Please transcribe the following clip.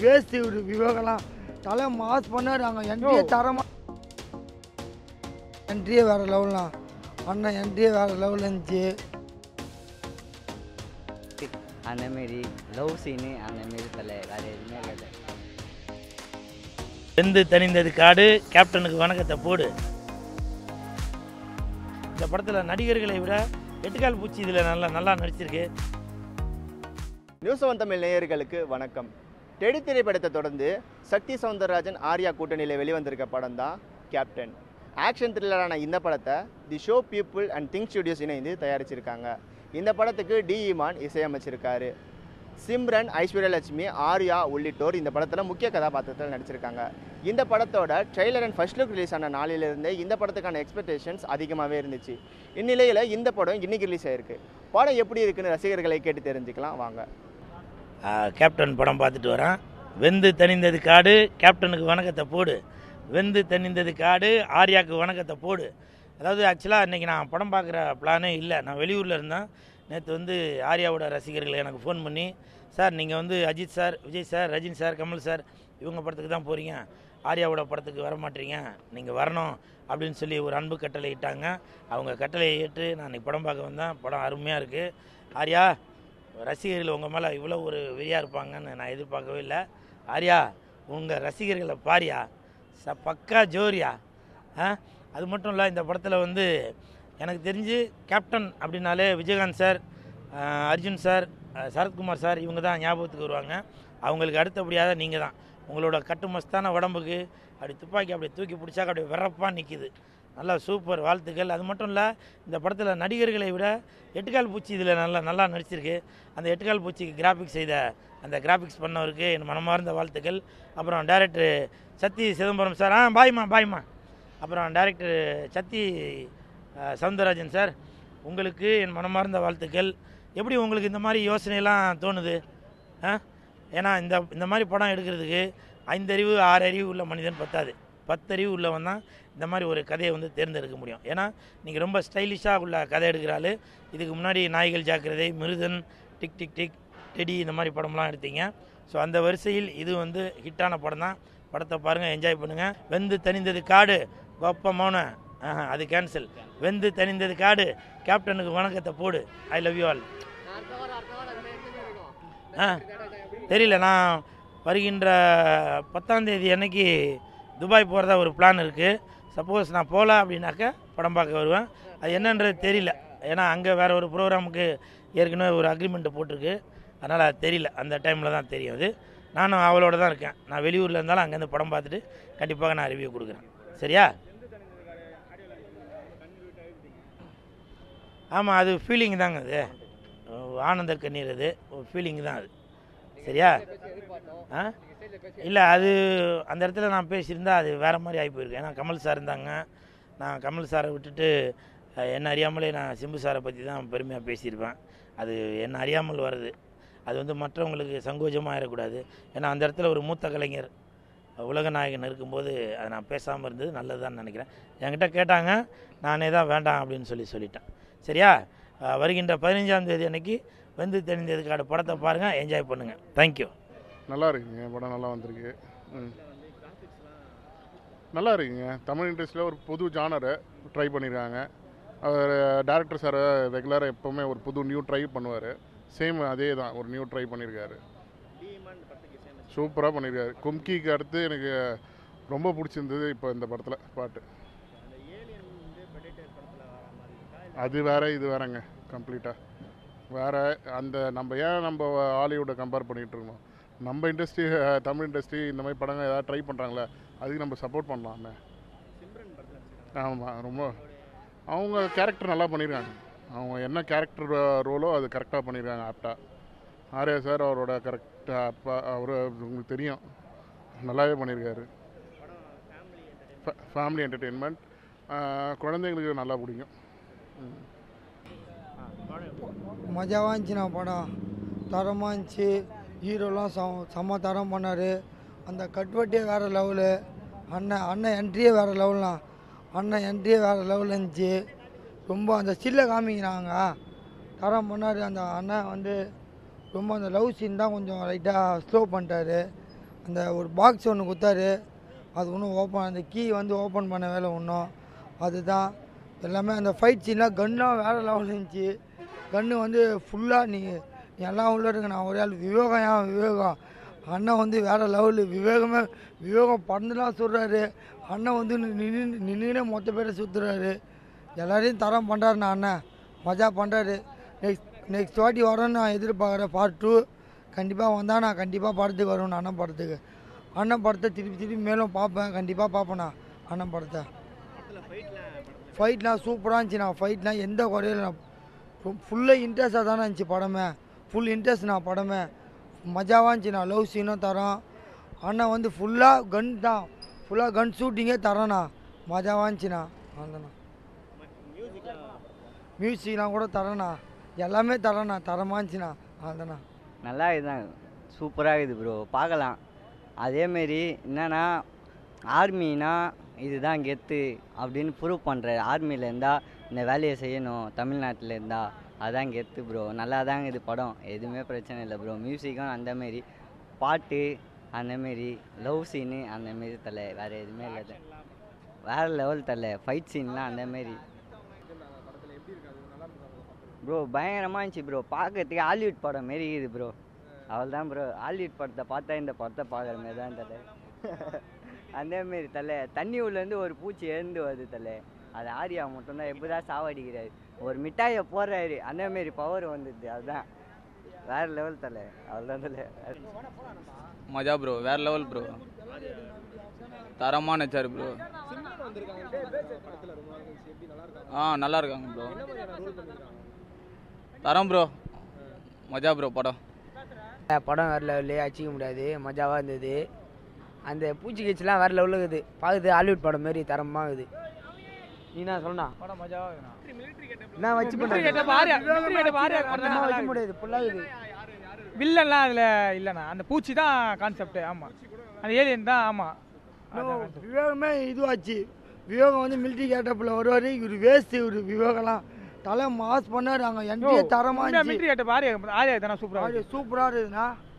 Waste இவர் விவேகெல்லாம் தலை mass பண்ணாரு அங்கே என்ட்ரியே தரமா என்ட்ரியே வேற லெவல்லாம் அண்ணன் என்ட்ரியே வேற லெவல் இருந்துச்சு அந்த மாரி லவ் சீனு அந்த மாரி தலை வேறு எதுவுமே கிடையாது வெந்து தணிந்தது காடு கேப்டனுக்கு வணக்கத்தை போடு இந்த படத்தில் நடிகர்களை விட எட்டுக்கால் பூச்சி இதில் நல்லா நல்லா நடிச்சிருக்கு நியூஸ் ஒன் தமிழ் நேயர்களுக்கு வணக்கம் டெடி திரைப்படத்தை தொடர்ந்து சக்தி சவுந்தரராஜன் ஆர்யா கூட்டணியில் வெளிவந்திருக்க படம் தான் கேப்டன் ஆக்ஷன் த்ரில்லரான இந்த படத்தை the Show People and Think Studios இணைந்து தயாரிச்சிருக்காங்க இந்த படத்துக்கு டி இமான் இசையமைச்சிருக்காரு சிம்ரன் ஐஸ்வர்யலட்சுமி ஆர்யா உள்ளிட்டோர் இந்த படத்தில் முக்கிய கதாபாத்திரத்தில் நடிச்சிருக்காங்க இந்த படத்தோட trailer and first look release ஆன நாளிலிருந்தே இந்த படத்துக்கான எக்ஸ்பெக்டேஷன்ஸ் அதிகமாகவே இருந்துச்சு இந்நிலையில் இந்த படம் இன்னைக்கு ரிலீஸ் ஆயிருக்கு படம் எப்படி இருக்குன்னு ரசிகர்களை கேட்டு தெரிஞ்சுக்கலாம் வாங்க ஆ, கேப்டன் படம் பார்த்துட்டு வரேன் வெந்து தணிந்தது காடு கேப்டனுக்கு வணக்கத்தை போடு வெந்து தணிந்தது காடு ஆர்யாவுக்கு வணக்கத்தை போடு அதாவது ஆக்சுவலாக இன்றைக்கி நான் படம் பார்க்குற பிளானே இல்லை நான் வெளியூரில் இருந்தேன் நேற்று வந்து ஆர்யாவோட ரசிகர்கள் எனக்கு ஃபோன் பண்ணி சார் நீங்கள் வந்து Ajith sir Vijay sir Rajini sir Kamal sir இவங்க படத்துக்கு தான் போகிறீங்க ஆர்யாவோட படத்துக்கு வர மாட்டீங்க நீங்கள் வரணும் அப்படின்னு சொல்லி ஒரு அன்பு கட்டளை இட்டாங்க அவங்க கட்டளையை ஏற்று நான் இன்னைக்கு படம் பார்க்க வந்தேன் படம் அருமையாக இருக்குது ஆர்யா ரசிகர்கள் உங்கள் மேலே இவ்வளோ ஒரு வெறியாக இருப்பாங்கன்னு நான் எதிர்பார்க்கவே இல்லை ஆர்யா உங்கள் ரசிகர்களை பாரியா ச பக்கா ஜோரியா ஆ அது மட்டும் இல்லை இந்த படத்தில் வந்து எனக்கு தெரிஞ்சு கேப்டன் அப்படின்னாலே விஜயகாந்த் சார் ஆ, அர்ஜுன் சார் ஆ, சரத்குமார் சார் இவங்க தான் ஞாபகத்துக்கு வருவாங்க அவங்களுக்கு அடுத்தபடியாக நீங்கள் தான் உங்களோட கட்டுமஸ்தான உடம்புக்கு அப்படி துப்பாக்கி அப்படி தூக்கி பிடிச்சாக்க அப்படியே விறப்பாக நிற்கிது நல்லா சூப்பர் வாழ்த்துக்கள் அது மட்டும் இல்லை இந்த படத்தில் நடிகர்களை விட எட்டுக்கால் பூச்சி இதில் நல்லா நல்லா நடிச்சிருக்கு அந்த எட்டுக்கால் பூச்சிக்கு கிராஃபிக்ஸ் செய்த அந்த கிராஃபிக்ஸ் பண்ணவருக்கு என் மனமார்ந்த வாழ்த்துக்கள் அப்புறம் டைரக்டர் சத்தி சிதம்பரம் சார் ஆ பாய்மா பாய்மா அப்புறம் டைரக்டர் சத்தி அஹ், சவுந்தரராஜன் சார் உங்களுக்கு என் மனமார்ந்த வாழ்த்துக்கள் எப்படி உங்களுக்கு இந்த மாதிரி யோசனையெல்லாம் தோணுது ஆ ஏன்னா இந்த இந்த மாதிரி படம் எடுக்கிறதுக்கு ஐந்தறிவு ஆறு அறிவு உள்ள மனிதன் பத்தாது பத்தறிவு உள்ளவன் தான் இந்த மாதிரி ஒரு கதையை வந்து தேர்ந்தெடுக்க முடியும் ஏன்னா நீங்கள் ரொம்ப ஸ்டைலிஷாக உள்ள கதை எடுக்கிறாள் இதுக்கு முன்னாடி Naaigal Jaakirathai Miruthan Tik Tik Tik Teddy இந்த மாதிரி படம்லாம் எடுத்தீங்க ஸோ அந்த வரிசையில் இது வந்து ஹிட்டான படம் தான் படத்தை பாருங்கள் என்ஜாய் பண்ணுங்கள் வெந்து தணிந்தது காடு கோப்பமான ஆஹா அது கேன்சல் வெந்து தணிந்தது காடு கேப்டனுக்கு வணக்கத்தை போடு ஐ லவ் யூ ஆல் ஆ தெரியல நான் வருகின்ற பத்தாம் தேதி அன்னைக்கு துபாய் போகிறதா ஒரு பிளான் இருக்குது சப்போஸ் நான் போகல அப்படின்னாக்க படம் பார்க்க வருவேன் அது என்னன்றது தெரியல ஏன்னா அங்கே வேறு ஒரு ப்ரோக்ராமுக்கு ஏற்கனவே ஒரு அக்ரிமெண்ட் போட்டிருக்கு அதனால் அது தெரியல அந்த டைமில் தான் தெரியும் அது நானும் அவளோட தான் இருக்கேன் நான் வெளியூரில் இருந்தாலும் அங்கேருந்து படம் பார்த்துட்டு கண்டிப்பாக நான் ரிவ்யூ கொடுக்குறேன் சரியா ஆமாம் அது ஃபீலிங் தாங்க அது அஹ் ஆனந்த கண்ணீர் அது ஒரு ஃபீலிங் தான் அது சரியா ஆ இல்லை அது அந்த இடத்துல நான் பேசியிருந்தா அது வேறு மாதிரி ஆகி போயிருக்கு ஏன்னா கமல் சார் இருந்தாங்க நான் கமல் சாரை விட்டுட்டு அஹ், என்ன அறியாமலே நான் சிம்பு சாரை பற்றி தான் பெருமையாக பேசியிருப்பேன் அது என்ன அறியாமல் வருது அது வந்து மற்றவங்களுக்கு சங்கோஜமாக ஆயிடக்கூடாது ஏன்னா அந்த இடத்துல ஒரு மூத்த கலைஞர் உலக நாயகன் இருக்கும்போது அதை நான் பேசாமல் இருந்தது நல்லதுதான் நினைக்கிறேன் என்கிட்ட கேட்டாங்க நானே தான் வேண்டாம் அப்படின்னு சொல்லி சொல்லிட்டேன் சரியா அஹ், வருகின்ற பதினஞ்சாம் தேதி அன்னைக்கு வந்து தெரிந்ததுக்கான படத்தை பாருங்கள் என்ஜாய் பண்ணுங்கள் தேங்க்யூ நல்லா இருக்குங்க படம் நல்லா வந்திருக்கு ம். நல்லா இருக்குங்க தமிழ் இண்டஸ்ட்ரியில் ஒரு புது ஜானரை ட்ரை பண்ணியிருக்காங்க அவர் டேரக்டர் சார் ரெகுலராக எப்போவுமே ஒரு புது நியூ ட்ரை பண்ணுவார் சேம் அதே தான் ஒரு நியூ ட்ரை பண்ணியிருக்காரு சூப்பராக பண்ணியிருக்காரு கும்கிக்கு அடுத்து எனக்கு ரொம்ப பிடிச்சிருந்தது இப்போ இந்த படத்தில் பாட்டு அது வேற இது வேறங்க கம்ப்ளீட்டாக வேற அந்த நம்ம ஏன் நம்ம ஹாலிவுட்டை கம்பேர் பண்ணிகிட்டு இருக்கோம் நம்ம இண்டஸ்ட்ரி தமிழ் இண்டஸ்ட்ரி இந்த மாதிரி படங்கள் ஏதாவது ட்ரை பண்ணுறாங்களே அதுக்கு நம்ம சப்போர்ட் பண்ணலாமே ஆமாம் ரொம்ப அவங்க கேரக்டர் நல்லா பண்ணியிருக்காங்க அவங்க என்ன கேரக்டர் ரோலோ அது கரெக்டாக பண்ணியிருக்காங்க ஆப்டாக ஆர்யா சார் அவரோட கரெக்டாக அப்பா அவர் உங்களுக்கு தெரியும் நல்லாவே பண்ணியிருக்காரு ஃபேமிலி என்டர்டெயின்மெண்ட் குழந்தைங்களுக்கு நல்லா பிடிக்கும் ம். மஜாவாக இருந்துச்சுண்ணா படம் தரமாக இருந்துச்சு ஹீரோலாம் சம செம்ம தரம் பண்ணார் அந்த கட்வெட்டியே வேறு லெவலு அண்ணன் அண்ணன் என்ட்ரியே வேறு லெவல்னா அண்ணன் என்ட்ரியே வேறு லெவலில் இருந்துச்சு ரொம்ப அந்த ஸ்டில்லை காமிக்கிறாங்க தரம் பண்ணார் அந்த அண்ணன் வந்து ரொம்ப அந்த லவ் சீன் தான் கொஞ்சம் லைட்டாக ஸ்லோ பண்ணிட்டாரு அந்த ஒரு பாக்ஸ் ஒன்று கொடுத்தாரு அது ஒன்றும் ஓப்பன் அந்த கீ வந்து ஓப்பன் பண்ண வேலை ஒன்றும் அதுதான் எல்லாமே அந்த ஃபைட் சீன்லாம் கன்லாம் வேறு லெவலில் இருந்துச்சு கன்று வந்து ஃபுல்லாக நீ நீ எல்லாம் உள்ள இருங்க நான் ஒரே ஆள் விவேகம் ஏன் விவேகம் அண்ணன் வந்து வேறு லெவலு விவேகமே விவேகம் பறந்துலாம் சுடுறாரு அண்ணன் வந்து நின்று நின்றுனே மொத்த பேரை சுற்றுறாரு எல்லாரையும் தரம் பண்ணுறாருண்ணா அண்ணன் மஜா பண்ணுறாரு நெக்ஸ்ட் நெக்ஸ்ட் வாட்டி வரேன்னு நான் எதிர்பார்க்குறேன் பார்ட் டூ கண்டிப்பாக வந்தால் நான் கண்டிப்பாக படத்துக்கு வருவேன் அண்ணன் படத்துக்கு அண்ணன் படத்தை திருப்பி திருப்பி மேலும் பார்ப்பேன் கண்டிப்பாக பார்ப்பேண்ணா அண்ணன் படத்தை ஃபைட்லாம் சூப்பராக இருந்துச்சுண்ணா ஃபைட்லாம் எந்த குறையும் இல்லை ஃபுல்லாக இன்ட்ரெஸ்டாக தானே இருந்துச்சு படமே ஃபுல் இன்ட்ரெஸ்ட்ண்ணா படமே மஜாவாக இருந்துச்சுண்ணா லவ் சீனும் தரோம் அண்ணன் வந்து ஃபுல்லாக கன் தான் ஃபுல்லாக கன் ஷூட்டிங்கே தரோண்ணா மஜாவாக இருந்துச்சுண்ணா அவ்வளோதாண்ணா மியூசிக்லாம் கூட தரேண்ணா எல்லாமே தரேண்ணா தரமாக இருந்துச்சுண்ணா அவ்வளோதாண்ணா நல்லா இதுதான் சூப்பராக இருக்குது ப்ரோ பார்க்கலாம் அதேமாரி என்னன்னா ஆர்மினா இதுதான் கெத்து அப்படின்னு ப்ரூவ் பண்ணுற ஆர்மியில் இருந்தால் இந்த வேலையை செய்யணும் தமிழ்நாட்டில் இருந்தால் அதான் கெத்து ப்ரோ நல்லா தாங்க இது படம் எதுவுமே பிரச்சனை இல்லை ப்ரோ மியூசிக்கும் அந்தமாரி பாட்டு அந்தமாரி லவ் சீனு அந்தமாரி தலை வேறு எதுவுமே இல்லை தல. வேறு லெவல் தலை ஃபைட் சீன்லாம் அந்தமாரி ப்ரோ பயங்கரமாக இருந்துச்சு ப்ரோ பார்க்கறதுக்கு ஹாலிவுட் படம் மாரி இருக்குது ப்ரோ அவள் தான் ப்ரோ ஹாலிவுட் படத்தை பார்த்தா இந்த படத்தை பார்க்குற மாரி தான் தலை அதேமாரி தலை தண்ணி உள்ளேருந்து ஒரு பூச்சி எழுந்து வருது தலை அது ஆரியா மட்டும்தான் எப்படி தான் சாவடிக்கிறாரு ஒரு மிட்டாயை போடுறாரு அந்தமாரி பவர் வந்துடுது அதுதான் வேறு லெவல் தலை அவ்வளோதான் தலை மஜா ப்ரோ வேற லெவல் ப்ரோ தரமாக நச்சாரு ப்ரோ ஆ நல்லா இருக்காங்க ப்ரோ தரம் ப்ரோ மஜா ப்ரோ படம் படம் வேறு லெவல்லே அடிச்சிக்க முடியாது மஜாவாக இருந்தது அந்த பூச்சி கீச்சிலாம் வேறு லெவலில் இருக்குது பார்க்குறது ஹாலிவுட் படம் மாதிரி தரமாக இருக்குது நீ என்ன சொல்லணா படம் மஜாவாக நான் வச்சு பண்ண வைக்க முடியாது ஃபுல்லாக இருக்குது வில்லன்லாம் அதில் இல்லைண்ணா அந்த பூச்சி தான் கான்செப்ட் ஆமாம் அந்த ஏலியன் தான் ஆமாம் விவேகமே இதுவாச்சு விவேகம் வந்து மிலிட்ரி கேட்டப்பில் வருவார் இவர் வேஸ்ட் இவர் விவேகம்லாம் தலை மாஸ் பண்ணார் அங்கே என்ட்ரியே தரமாக மிலிட்ரி இருந்துச்சு கேட்ட ஆரியா ஆரியா தானே சூப்பராக சூப்பராக இருக்குதுண்ணா